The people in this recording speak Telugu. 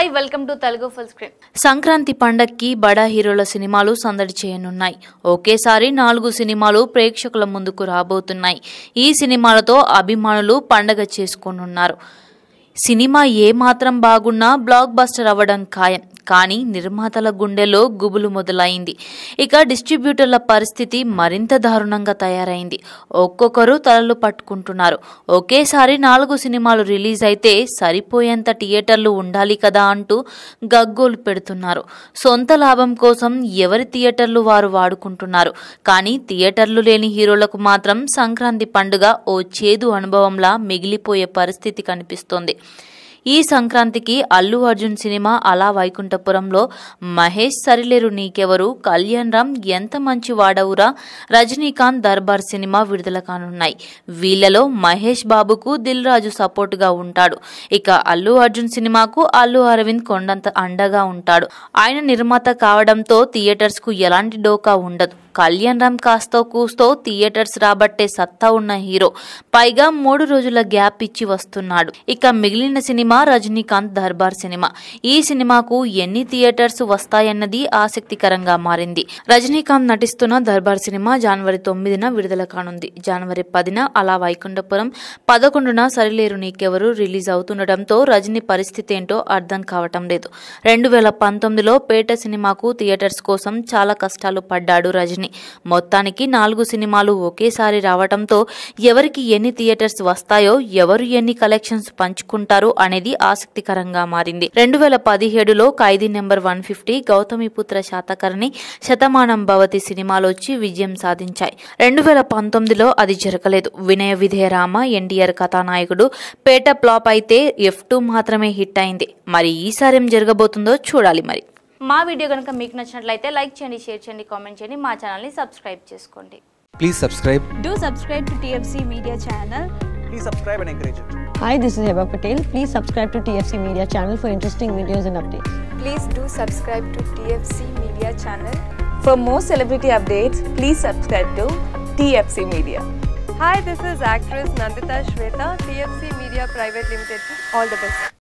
Hi welcome to Telugu full screen Sankranti పండక్కి బడా హీరోల సినిమాలు సందడి చేయనున్నాయి ఒకేసారి నాలుగు సినిమాలు ప్రేక్షకుల ముందుకు రాబోతున్నాయి ఈ సినిమాలతో అభిమానులు పండగ చేసుకోనున్నారు సినిమా ఏమాత్రం బాగున్నా బ్లాక్ బస్టర్ అవ్వడం ఖాయం కానీ నిర్మాతల గుండెలో గుబులు మొదలైంది ఇక డిస్ట్రిబ్యూటర్ల పరిస్థితి మరింత దారుణంగా తయారైంది ఒక్కొక్కరు తలలు పట్టుకుంటున్నారు ఒకేసారి నాలుగు సినిమాలు రిలీజ్ అయితే సరిపోయేంత థియేటర్లు ఉండాలి కదా అంటూ గగ్గోలు పెడుతున్నారు సొంత లాభం కోసం ఎవరి థియేటర్లు వారు వాడుకుంటున్నారు కానీ థియేటర్లు లేని హీరోలకు మాత్రం సంక్రాంతి పండుగ ఓ చేదు అనుభవంలా మిగిలిపోయే పరిస్థితి కనిపిస్తోంది ఈ సంక్రాంతికి అల్లు అర్జున్ సినిమా అలా వైకుంఠపురంలో మహేష్ సరిలేరు నీకెవరు కళ్యాణ్ రామ్ ఎంత మంచి వాడవురా రజనీకాంత్ దర్బార్ సినిమా విడుదల కానున్నాయి వీళ్ళలో మహేష్ బాబుకు దిల్ రాజు సపోర్టుగా ఉంటాడు ఇక అల్లు అర్జున్ సినిమాకు అల్లు అరవింద్ కొండంత అండగా ఉంటాడు ఆయన నిర్మాత కావడంతో థియేటర్స్ కు ఎలాంటి డోకా ఉండదు కళ్యాణ్ రామ్ కాస్తో కూస్తో థియేటర్స్ రాబట్టే సత్తా ఉన్న హీరో పైగా మూడు రోజుల గ్యాప్ ఇచ్చి వస్తున్నాడు ఇక మిగిలిన సినిమా రజనీకాంత్ దర్బార్ సినిమా ఈ సినిమాకు ఎన్ని థియేటర్స్ వస్తాయన్నది ఆసక్తికరంగా మారింది రజనీకాంత్ నటిస్తున్న దర్బార్ సినిమా జనవరి తొమ్మిదిన విడుదల కానుంది జనవరి పదిన అలా వైకుంఠపురం పదకొండున సరిలేరు నీకెవరు రిలీజ్ అవుతుండటంతో రజనీ పరిస్థితి ఏంటో అర్థం కావటం లేదు రెండు వేల పంతొమ్మిదిలో పేట సినిమాకు థియేటర్స్ కోసం చాలా కష్టాలు పడ్డాడు రజనీ మొత్తానికి నాలుగు సినిమాలు ఒకేసారి రావటంతో ఎవరికి ఎన్ని థియేటర్స్ వస్తాయో ఎవరు ఎన్ని కలెక్షన్స్ పంచుకుంటారో అనేది ఆసక్తికరంగా మారింది రెండు వేల పదిహేడులో Khaidi number one fifty Gautamiputra Satakarni Shatamanam Bhavati సినిమాలు వచ్చి విజయం సాధించాయి రెండు వేల పంతొమ్మిదిలో అది జరగలేదు వినయ విధేయ రామ ఎన్టీఆర్ కథానాయకుడు పేట ఫ్లాప్ అయితే ఎఫ్ టూ మాత్రమే హిట్ అయింది మరి ఈసారి ఏం జరగబోతుందో చూడాలి మరి మా వీడియో కనుక మీకు నచ్చినట్లయితే లైక్ చేయండి షేర్ చేయండి కామెంట్ చేయండి మా ఛానల్ని సబ్స్క్రైబ్ చేసుకోండి Please subscribe. Do subscribe to TFC Media channel. Please subscribe and encourage it. Hi, this is Heba Patel. Please subscribe to TFC Media channel for interesting videos and updates. Please do subscribe to TFC Media channel. For more celebrity updates, please subscribe to TFC Media. Hi, this is actress Nandita Shweta, TFC Media Private Limited. All the best.